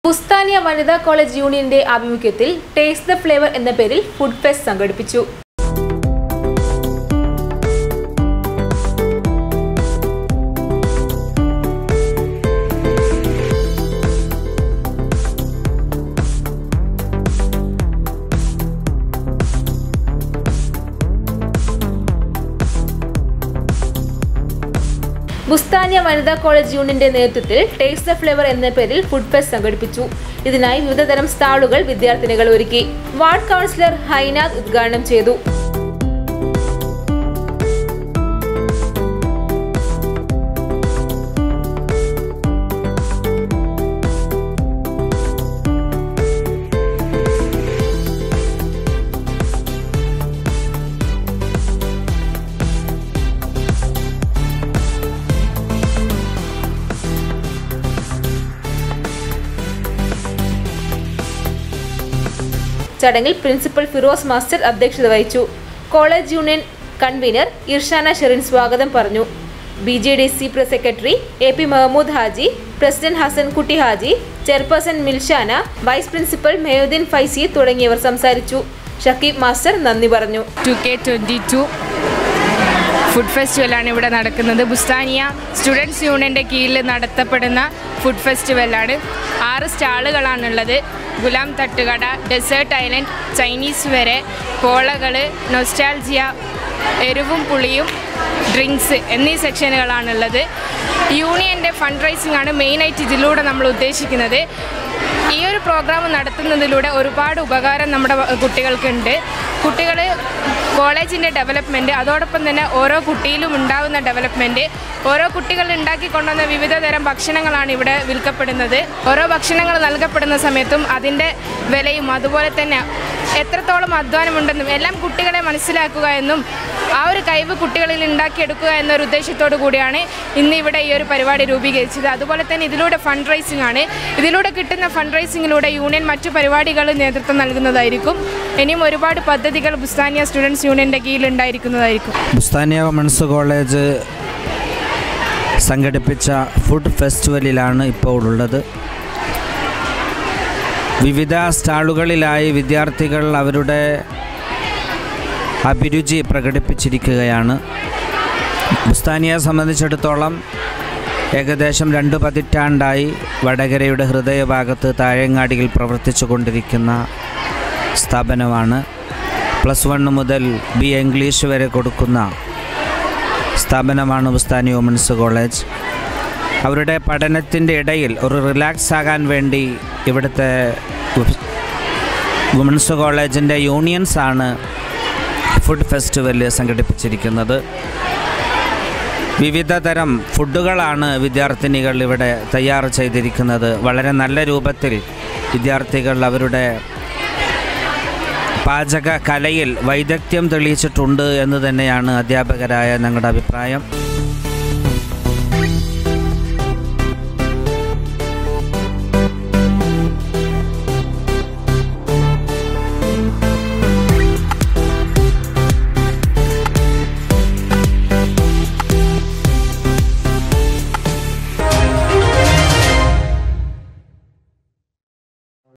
ബുസ്താനിയ വനിതാ കോളേജ് യൂണിയന്റെ ആഭിമുഖ്യത്തിൽ ടേസ്റ്റ് ദ ഫ്ലേവർ എന്ന പേരിൽ ഫുഡ് ഫെസ്റ്റ് സംഘടിപ്പിച്ചു ബുസ്താനിയ വനിതാ കോളേജ് യൂണിയന്റെ നേതൃത്വത്തിൽ ടേസ്റ്റ് ദ ഫ്ലേവർ എന്ന പേരിൽ ഫുഡ് ഫെസ്റ്റ് സംഘടിപ്പിച്ചു ഇതിനായി വിവിധതരം സ്റ്റാളുകൾ വിദ്യാർത്ഥിനികൾ ഒരുക്കി വാർഡ് കൗൺസിലർ ഹൈനാഥ് ഉദ്ഘാടനം ചെയ്തു ചടങ്ങിൽ പ്രിൻസിപ്പൽ ഫിറോസ് മാസ്റ്റർ അധ്യക്ഷത വഹിച്ചു college union convenor Irshana Sherin സ്വാഗതം പറഞ്ഞു B J D C press secretary A P Mahmood Haji president Hasan Kutty Haji chairperson Milshana vice principal Mehuddin Faizi തുടങ്ങിയവർ സംസാരിച്ചു ഷക്കീബ് മാസ്റ്റർ നന്ദി പറഞ്ഞു two K twenty two food ഫെസ്റ്റിവലാണ് ഇവിടെ നടക്കുന്നത് ബുസ്താനിയ സ്റ്റുഡൻസ് യൂണിയൻ്റെ കീഴിൽ നടത്തപ്പെടുന്ന ഫുഡ് ഫെസ്റ്റിവലാണ് ആറ് സ്റ്റാളുകളാണുള്ളത് ഗുലാം തട്ടുകട ഡെസേർട്ട് ഐലൻഡ് ചൈനീസ് വരെ പോളകൾ നൊസ്റ്റാൾജിയ എരിവും പുളിയും ഡ്രിങ്ക്സ് എന്നീ സെക്ഷനുകളാണുള്ളത് യൂണിയൻ്റെ ഫണ്ട് റൈസിംഗ് ആണ് മെയിനായിട്ട് ഇതിലൂടെ നമ്മൾ ഉദ്ദേശിക്കുന്നത് ഈ ഒരു പ്രോഗ്രാം നടത്തുന്നതിലൂടെ ഒരുപാട് ഉപകാരം നമ്മുടെ വ- കുട്ടികൾക്കുണ്ട് കുട്ടികൾ കോളേജിൻ്റെ ഡെവലപ്മെൻറ്റ് അതോടൊപ്പം തന്നെ ഓരോ കുട്ടിയിലും ഉണ്ടാകുന്ന ഡെവലപ്മെൻറ്റ് ഓരോ കുട്ടികൾ ഉണ്ടാക്കി കൊണ്ടുവന്ന വിവിധ തരം ഭക്ഷണങ്ങളാണ് ഇവിടെ വിൽക്കപ്പെടുന്നത് ഓരോ ഭക്ഷണങ്ങൾ നൽകപ്പെടുന്ന സമയത്തും അതിൻ്റെ വിലയും അതുപോലെ തന്നെ എത്രത്തോളം അധ്വാനമുണ്ടെന്നും എല്ലാം കുട്ടികളെ മനസ്സിലാക്കുക എന്നും ആ ഒരു കഴിവ് കുട്ടികളിൽ ഉണ്ടാക്കിയെടുക്കുക എന്നൊരു ഉദ്ദേശത്തോടു കൂടിയാണ് ഇന്ന് ഇവിടെ ഈ ഒരു പരിപാടി രൂപീകരിച്ചത് അതുപോലെ തന്നെ ഇതിലൂടെ ഫണ്ട് റൈസിംഗ് ആണ് ഇതിലൂടെ കിട്ടുന്ന ഫണ്ട് റൈസിങ്ങിലൂടെ യൂണിയൻ മറ്റു പരിപാടികൾ നേതൃത്വം നൽകുന്നതായിരിക്കും ഇനിയും ഒരുപാട് പദ്ധതികൾ ബുസ്താനിയ സ്റ്റുഡൻസ് യൂണിയൻ്റെ കീഴിൽ ഉണ്ടായിരിക്കുന്നതായിരിക്കും ബുസ്താനിയ വുമൺസ് കോളേജ് സംഘടിപ്പിച്ച ഫുഡ് ഫെസ്റ്റിവലിലാണ് ഇപ്പോൾ ഉള്ളത് വിവിധ സ്റ്റാളുകളിലായി വിദ്യാർത്ഥികൾ അവരുടെ അഭിരുചി പ്രകടിപ്പിച്ചിരിക്കുകയാണ് ബുസ്താനിയെ സംബന്ധിച്ചിടത്തോളം ഏകദേശം രണ്ട് പതിറ്റാണ്ടായി വടകരയുടെ ഹൃദയഭാഗത്ത് താഴങ്ങാടിയിൽ പ്രവർത്തിച്ചു കൊണ്ടിരിക്കുന്ന സ്ഥാപനമാണ് പ്ലസ് വൺ മുതൽ ബി എ ഇംഗ്ലീഷ് വരെ കൊടുക്കുന്ന സ്ഥാപനമാണ് ബുസ്താനി വുമൻസ് കോളേജ് അവരുടെ പഠനത്തിൻ്റെ ഇടയിൽ ഒരു റിലാക്സ് ആകാൻ വേണ്ടി ഇവിടുത്തെ വുമൻസ് കോളേജിൻ്റെ യൂണിയൻസാണ് ഫുഡ് ഫെസ്റ്റിവൽ സംഘടിപ്പിച്ചിരിക്കുന്നത് വിവിധ തരം ഫുഡുകളാണ് വിദ്യാർത്ഥിനികൾ ഇവിടെ തയ്യാർ ചെയ്തിരിക്കുന്നത് വളരെ നല്ല രൂപത്തിൽ വിദ്യാർത്ഥികൾ അവരുടെ പാചക കലയിൽ വൈദഗ്ധ്യം തെളിയിച്ചിട്ടുണ്ട് എന്ന് തന്നെയാണ് അധ്യാപകരായ ഞങ്ങളുടെ അഭിപ്രായം